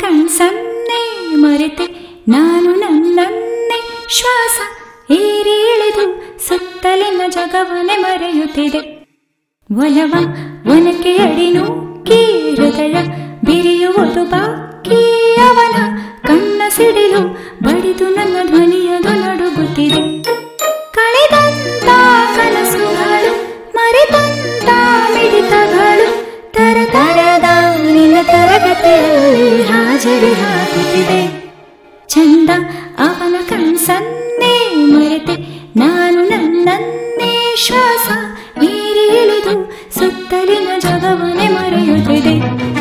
ಕಣ್ಸನ್ನೆ ಮರೆತೆ ನಾನು ನನ್ನನ್ನೇ ಶ್ವಾಸ ಏರಿ ಇಳಿದು ಸುತ್ತಲಿನ ಜಗವನೆ ಮರೆಯುತ್ತಿದೆ ಒಲವ ಒನಕೆ ಅಡಿನು ಕೀ ಹೃದಯ ಬಿರಿಯುವುದು ಬಾಕಿ ಅವನ ಕಣ್ಣ ಸಿಡಿಲು ಬಡಿದು ನನ್ನ ಧ್ವನಿಯದು ನಡುಗುತ್ತಿದೆ ಕಳೆದಂತ ಕನಸುಗಳು ಮರೆತಂತ ಮಿಡಿತಗಳು ತರತರದ ನಿನ್ನ ತರಗತಿಯಲ್ಲಿ ಹಾಜರಿ ಹಾಕುತ್ತಿದೆ ಚಂದ ಅವನ ಕಣ್ಸನ್ನೇ ಮರೆತೆ ನಾನು ನನ್ನನ್ನೇ ಶ್ವಾಸ ಮೀರಿ ಇಳಿದು ಸುತ್ತಲಿನ ಜಗವನೆ ಮರೆಯುತ್ತಿದೆ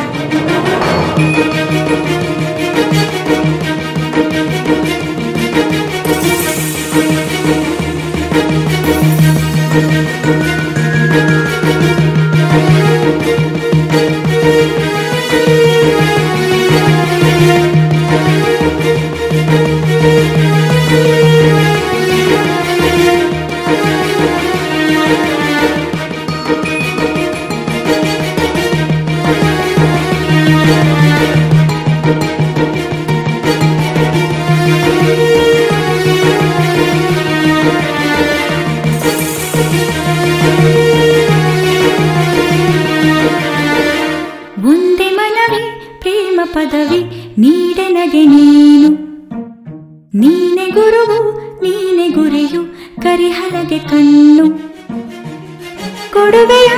ಒಂದೇ ಮನವಿ ಪ್ರೇಮ ಪದವಿ ನೀಡೆನಗೆ ನೀನು ನೀನೆ ಗುರುವು ನೀನೆ ಗುರಿಯು ಕರಿಹಲಗೆ ಕಣ್ಣು ಕೊಡುವೆಯ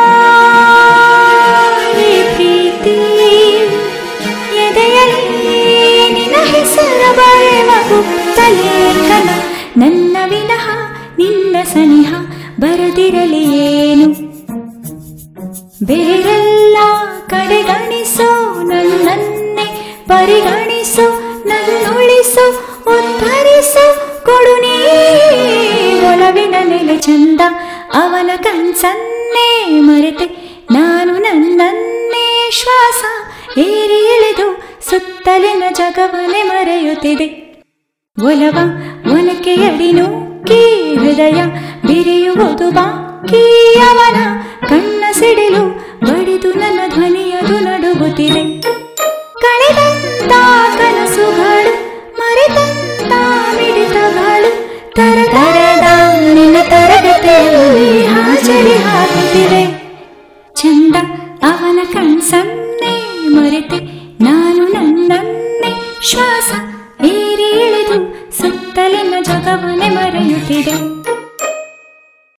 ಈ ಪ್ರೀತಿ ಎದೆಯಲಿ ನಿನ್ನ ಹೆಸರ ಬರೆವ ಗುಪ್ತ ಲೇಖನ ನನ್ನ ವಿನಃ ನಿನ್ನ ಸನಿಹ ಬರದಿರಲಿ ಏನು ಬೇರೆಲ್ಲ ಕಡೆಗಣಿಸೋ ನನ್ನನ್ನೇ ಪರಿಗಣಿಸೋ ನನ್ನುಳಿಸೋ ಉದ್ಧರಿಸೋ ಕೊಡು ನೀ ಒಲವಿನ ನೆಲೆ ಚಂದ ಅವನ ಕನ್ಸನ್ನೇ ಮರೆತೆ ನಾನು ನನ್ನನ್ನೇ ಶ್ವಾಸ ಏರಿ ಇಳಿದು ಸುತ್ತಲಿನ ಜಗವನೆ ಮರೆಯುತ್ತಿದೆ ಒಲವ ಒನಕೆ ಅಡಿನು ಕೀ ಹೃದಯ ಬಿರಿಯುವುದು ಬಾಕಿ ಅವನ ಕಣ್ಣ ಸಿಡಿಲು ಬಡಿದು ನನ್ನ ಧ್ವನಿಯದು ನಡುಗುತ್ತಿದೆ